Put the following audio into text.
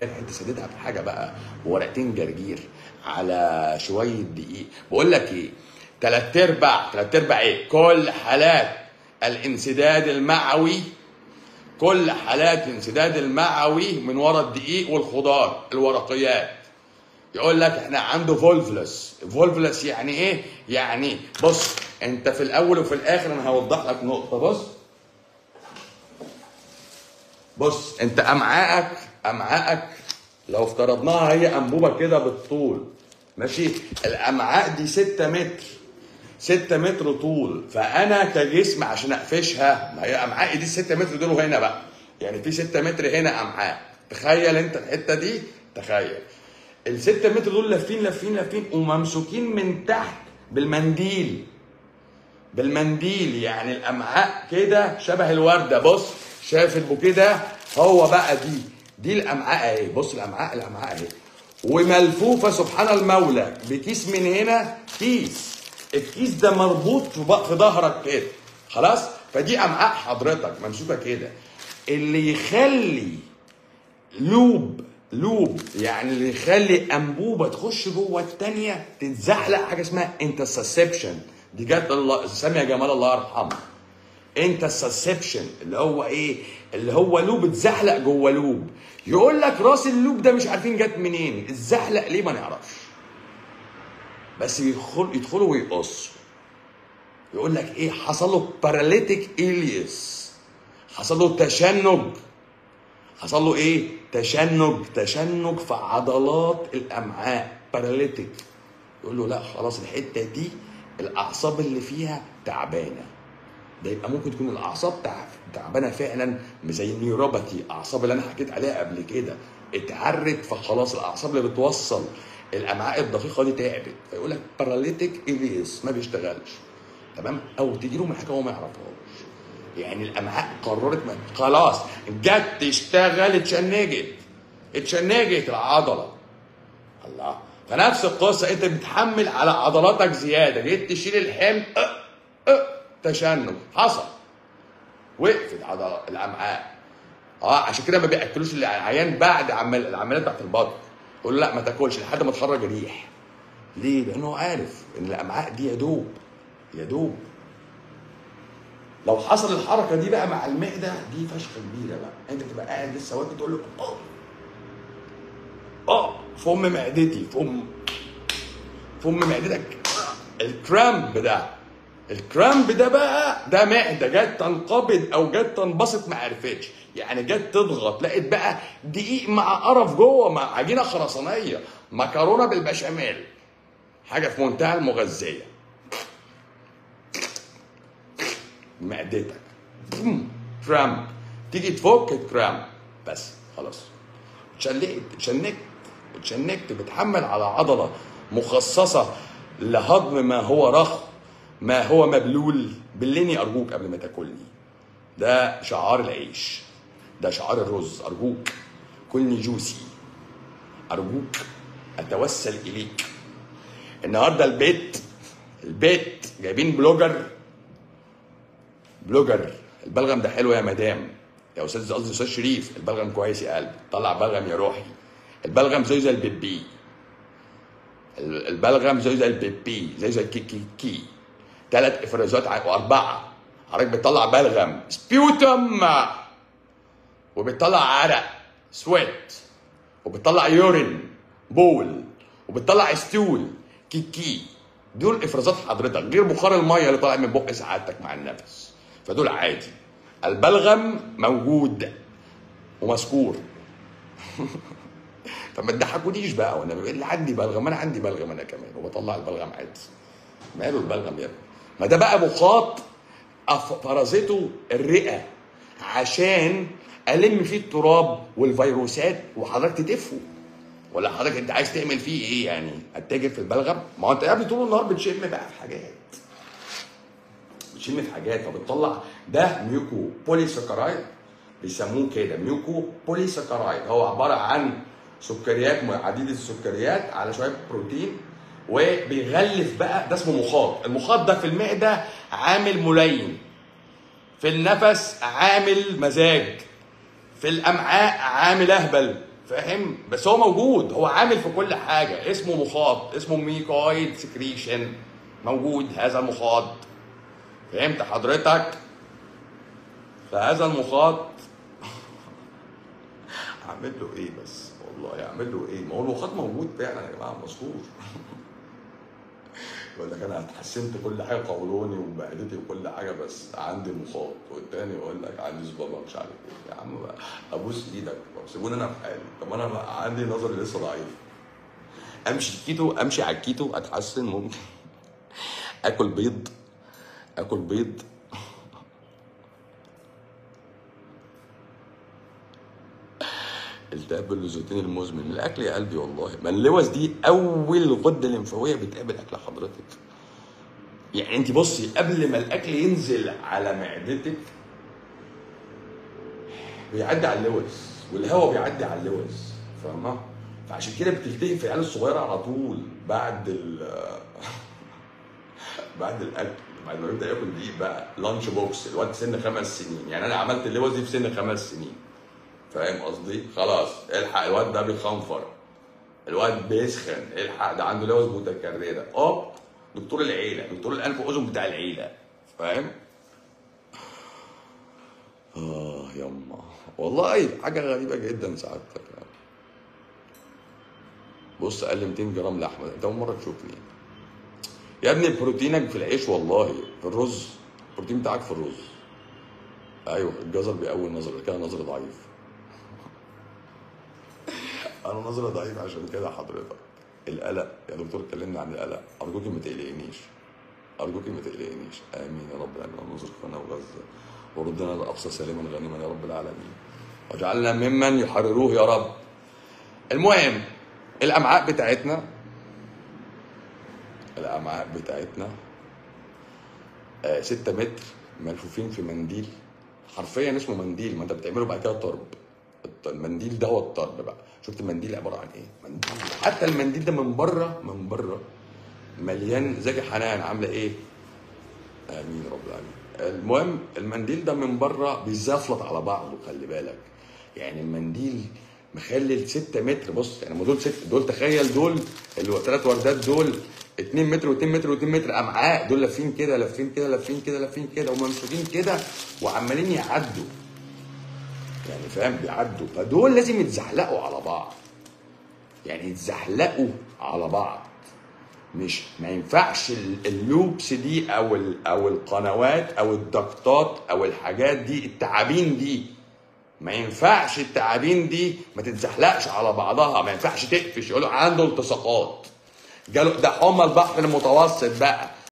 انت سددها بحاجه بقى ورقتين جرجير على شويه دقيق بقول لك ايه تلات ارباع تلات ارباع ايه كل حالات الانسداد المعوي كل حالات الانسداد المعوي من ورا الدقيق والخضار الورقيات يقول لك احنا عنده فولفلس فولفلس يعني ايه يعني بص انت في الاول وفي الاخر انا هوضح لك نقطه بص بص انت امعائك امعائك لو افترضناها هي انبوبه كده بالطول ماشي الامعاء دي 6 متر 6 متر طول فانا كجسم عشان اقفشها ما هي امعائي دي 6 متر دول هنا بقى يعني في 6 متر هنا امعاء تخيل انت الحته دي تخيل ال 6 متر دول لافين لافين لافين وممسوكين من تحت بالمنديل بالمنديل يعني الامعاء كده شبه الورده بص شايف البوكيه ده هو بقى دي دي الامعاء اهي بص الامعاء الامعاء اهي وملفوفه سبحان المولى بكيس من هنا كيس الكيس ده مربوط في بق- في ظهرك كده خلاص فدي امعاء حضرتك ممسوكه كده اللي يخلي لوب لوب يعني اللي يخلي انبوبه تخش جوه الثانيه تتزحلق حاجه اسمها انترسبشن دي جت الله ساميه جمال الله يرحمه انترسبشن اللي هو ايه اللي هو لوب اتزحلق جوه لوب يقول لك راس اللوب ده مش عارفين جت منين اتزحلق ليه ما نعرفش بس يدخل يدخلوا ويقصوا يقول لك ايه حصل له باراليتيك اليس حصل له تشنج حصل له ايه تشنج تشنج في عضلات الامعاء باراليتيك يقول له لا خلاص الحته دي الاعصاب اللي فيها تعبانه ده يبقى ممكن تكون الاعصاب تع- تعبانه فعلا زي النيوروباثي الاعصاب اللي انا حكيت عليها قبل كده اتعرت فخلاص الاعصاب اللي بتوصل الامعاء الدقيقه دي تعبت فيقول لك باراليتيك اليس ما بيشتغلش تمام او تجي له من حاجه هو ما يعرفهاش يعني الامعاء قررت ما خلاص جت تشتغل اتشنجت اتشنجت العضله الله فنفس القصه انت بتحمل على عضلاتك زياده جيت تشيل الحمل أه أه تشنج حصل وقفت عضلة الامعاء اه عشان كده ما بياكلوش العيان بعد عمل العمليات بتاعت البطن يقول له لا ما تاكلش لحد ما تخرج ريح ليه؟ لانه هو عارف ان الامعاء دي يا دوب يا دوب لو حصل الحركه دي بقى مع المعده دي فشخه كبيره بقى انت تبقى قاعد لسه واكل تقول له اه اه فم معدتي فم فم معدتك الكرامب ده الكرامب ده بقى ده معده جت تنقبض او جت تنبسط ما عرفتش يعني جت تضغط لقيت بقى دقيق مع قرف جوه مع عجينه خرسانيه مكرونه بالبشاميل حاجه في منتهى المغذيه معدتك بوم، كرامب تيجي تفك الكرامب بس خلاص اتشلقت اتشنكت اتشنكت بتحمل على عضله مخصصه لهضم ما هو رخو ما هو مبلول بلني ارجوك قبل ما تاكلني ده شعار العيش ده شعار الرز ارجوك كلني جوسي ارجوك اتوسل اليك النهارده البيت البيت جايبين بلوجر بلوجر البلغم ده حلو يا مدام يا استاذ قصدي استاذ شريف البلغم كويس يا قلبي طلع بلغم يا روحي البلغم زي زي البيبي ال- البلغم زي زي البيبي زي زي الكيكي كي ثلاث افرازات ع- واربعه حضرتك بتطلع بلغم سبيوتم وبتطلع عرق سويت وبتطلع يورين بول وبتطلع ستول كيكي دول افرازات حضرتك غير بخار الميه اللي طالع من بق سعادتك مع النفس فدول عادي البلغم موجود ومذكور فما تضحكونيش بقى وانا بقول اللي عندي بلغم انا عندي بلغم انا كمان وبطلع البلغم عادي ماله البلغم يا ابني ما ده بقى مخاط أف- فرزته الرئه عشان الم فيه التراب والفيروسات وحضرتك تتفه ولا حضرتك انت عايز تعمل فيه ايه يعني التاجر في البلغم ما هو انت يا ابني طول النهار بتشم بقى في حاجات بتشم في حاجات فبتطلع ده ميوكو بوليساكرايد بيسموه كده ميوكو بوليساكرايد هو عباره عن سكريات عديده السكريات على شويه بروتين وبيغلف بقى ده اسمه مخاط المخاط ده في المعده عامل ملين في النفس عامل مزاج في الامعاء عامل اهبل فاهم بس هو موجود هو عامل في كل حاجه اسمه مخاط اسمه ميكويد سكريشن موجود هذا المخاط فهمت حضرتك فهذا المخاط اعمل له ايه بس والله اعمل له ايه ما هو المخاط موجود فعلا يا جماعه مشهور يقول لك انا اتحسنت كل حاجه قولوني ومعدتي وكل حاجه بس عندي مخاط والتاني يقول لك عندي صبابه مش عارف ايه يا عم بقى ابوس ايدك طب سيبوني انا في حالي طب انا بقى عندي نظري لسه ضعيف امشي الكيتو امشي على الكيتو اتحسن ممكن اكل بيض اكل بيض التهاب اللوزوتين المزمن الاكل يا قلبي والله ما اللوز دي اول غده لمفاويه بتقابل اكل حضرتك يعني انت بصي قبل ما الاكل ينزل على معدتك بيعدي على اللوز والهواء بيعدي على اللوز فاهمه فعشان كده بتلتهي في العيال الصغيره على طول بعد ال بعد الاكل بعد ما يبدا ياكل دي بقى لانش بوكس الواد سن خمس سنين يعني انا عملت اللوز دي في سن خمس سنين فاهم قصدي؟ خلاص الحق الواد ده بيخنفر الواد بيسخن الحق ده عنده لوز متكرره اه دكتور العيله دكتور الانف واذن بتاع العيله فاهم؟ اه يما والله حاجه غريبه جدا سعادتك يعني. بص اقل 200 جرام لحمه انت اول مره تشوفني يا ابني بروتينك في العيش والله في الرز البروتين بتاعك في الرز ايوه الجزر بيقوي النظر كده نظر ضعيف انا نظري ضعيف عشان كده حضرتك القلق يا دكتور اتكلمنا عن القلق ارجوك ما تقلقنيش ارجوك ما تقلقنيش امين يا رب العالمين اللهم ارزقنا وغزه وردنا لاقصى سالما غانما يا رب العالمين واجعلنا ممن يحرروه يا رب المهم الامعاء بتاعتنا الامعاء بتاعتنا آه 6 متر ملفوفين في منديل حرفيا اسمه منديل ما انت بتعمله بعد كده طرب المنديل ده هو الطرب بقى شفت المنديل عباره عن ايه منديل حتى المنديل ده من بره من بره مليان زكي حنان عامله ايه امين رب العالمين المهم المنديل ده من بره بيزفلط على بعضه خلي بالك يعني المنديل مخلي 6 متر بص يعني دول ست دول تخيل دول اللي هو ثلاث وردات دول 2 متر و2 متر و2 متر امعاء دول لافين كده لافين كده لافين كده لافين كده وممسوكين كده وعمالين يعدوا يعني فاهم بيعدوا فدول لازم يتزحلقوا على بعض يعني يتزحلقوا على بعض مش ما ينفعش اللوبس دي او او القنوات او الضغطات او الحاجات دي التعابين دي ما ينفعش التعابين دي ما تتزحلقش على بعضها ما ينفعش تقفش يقولوا عنده التصاقات جاله ده حمى البحر المتوسط بقى